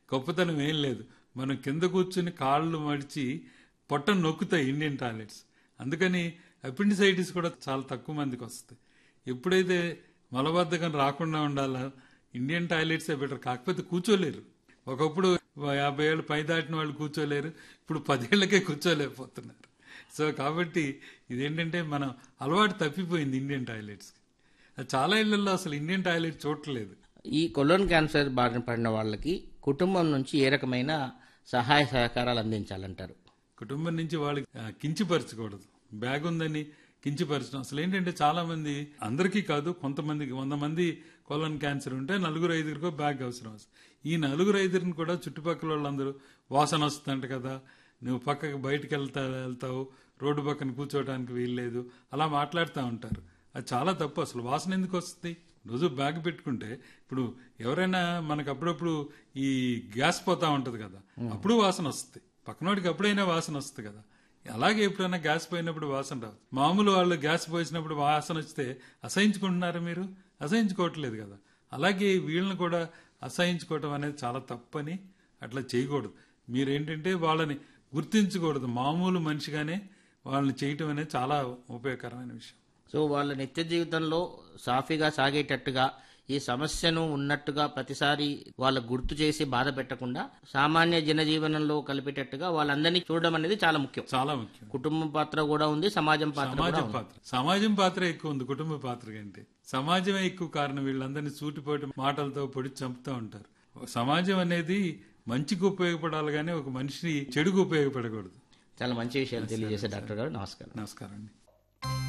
గొప్పతనం ఏం లేదు మనం కింద కూర్చుని కాళ్ళు మడిచి పొట్టను నొక్కుతాయి ఇండియన్ టాయిలెట్స్ అందుకని అపెండిసైటిస్ కూడా చాలా తక్కువ మందికి వస్తాయి ఎప్పుడైతే మలబద్ధకం రాకుండా ఉండాలో ఇండియన్ టాయిలెట్సే బెటర్ కాకపోతే కూర్చోలేరు ఒకప్పుడు యాభై ఏళ్ళు పై దాటిన వాళ్ళు కూర్చోలేరు ఇప్పుడు పదేళ్లకే కూర్చోలేకపోతున్నారు సో కాబట్టి ఇదేంటంటే మనం అలవాటు తప్పిపోయింది ఇండియన్ టాయిలెట్స్కి చాలా ఇళ్లలో అసలు ఇండియన్ టాయిలెట్ చూడట్లేదు ఈ కొలోన్ క్యాన్సర్ బారిన పడిన వాళ్ళకి కుటుంబం నుంచి ఏ రకమైన సహాయ సహకారాలు అందించాలంటారు కుటుంబం నుంచి వాళ్ళకి ఆ, కించపరచకూడదు బ్యాగ్ ఉందని కించపరచడం అసలు ఏంటంటే చాలా మంది అందరికీ కాదు కొంతమందికి వంద మంది కొలన్ క్యాన్సర్ ఉంటే నలుగురు ఐదుగురికో బ్యాగ్ అవసరం ఈ నలుగురు ఐదుగురిని కూడా చుట్టుపక్కల వాళ్ళందరూ వాసన వస్తుందంట కదా నువ్వు పక్కకి బయటికి వెళ్తా వెళ్తావు రోడ్డు పక్కన కూర్చోవడానికి వీల్లేదు అలా మాట్లాడుతూ ఉంటారు అది చాలా తప్పు అసలు వాసన ఎందుకు వస్తుంది రోజు బ్యాగ్ పెట్టుకుంటే ఇప్పుడు ఎవరైనా మనకు అప్పుడప్పుడు ఈ గ్యాస్ పోతా ఉంటది కదా అప్పుడు వాసన వస్తుంది పక్కనోడికి అప్పుడైనా వాసన వస్తుంది కదా అలాగే ఎప్పుడైనా గ్యాస్ పోయినప్పుడు వాసన రాదు మామూలు వాళ్ళు గ్యాస్ పోసినప్పుడు వాసన వస్తే అసహించుకుంటున్నారు మీరు అసహించుకోవట్లేదు కదా అలాగే వీళ్ళని కూడా అసహించుకోవటం అనేది చాలా తప్పని అట్లా చేయకూడదు మీరేంటంటే వాళ్ళని గుర్తించకూడదు మామూలు మనిషిగానే వాళ్ళని చేయటం అనేది చాలా ఉపయోగకరమైన విషయం సో వాళ్ళ నిత్య జీవితంలో సాఫీగా సాగేటట్టుగా ఈ సమస్యను ఉన్నట్టుగా ప్రతిసారి వాళ్ళ గుర్తు చేసి బాధ పెట్టకుండా సామాన్య జనజీవనంలో కలిపేటట్టుగా వాళ్ళందరినీ చూడడం అనేది చాలా ముఖ్యం చాలా ముఖ్యం కుటుంబం పాత్ర కూడా ఉంది సమాజం పాత్ర కూడా సమాజం ఉంది పాత్ర సమాజం పాత్ర ఎక్కువ ఉంది కుటుంబ పాత్ర కంటే సమాజమే ఎక్కువ కారణం వీళ్ళందరినీ సూటిపోటి మాటలతో పొడి చంపుతూ ఉంటారు సమాజం అనేది మంచికి ఉపయోగపడాలి కానీ ఒక మనిషి చెడుకు ఉపయోగపడకూడదు చాలా మంచి విషయాలు తెలియజేసే డాక్టర్ గారు నమస్కారం నమస్కారం అండి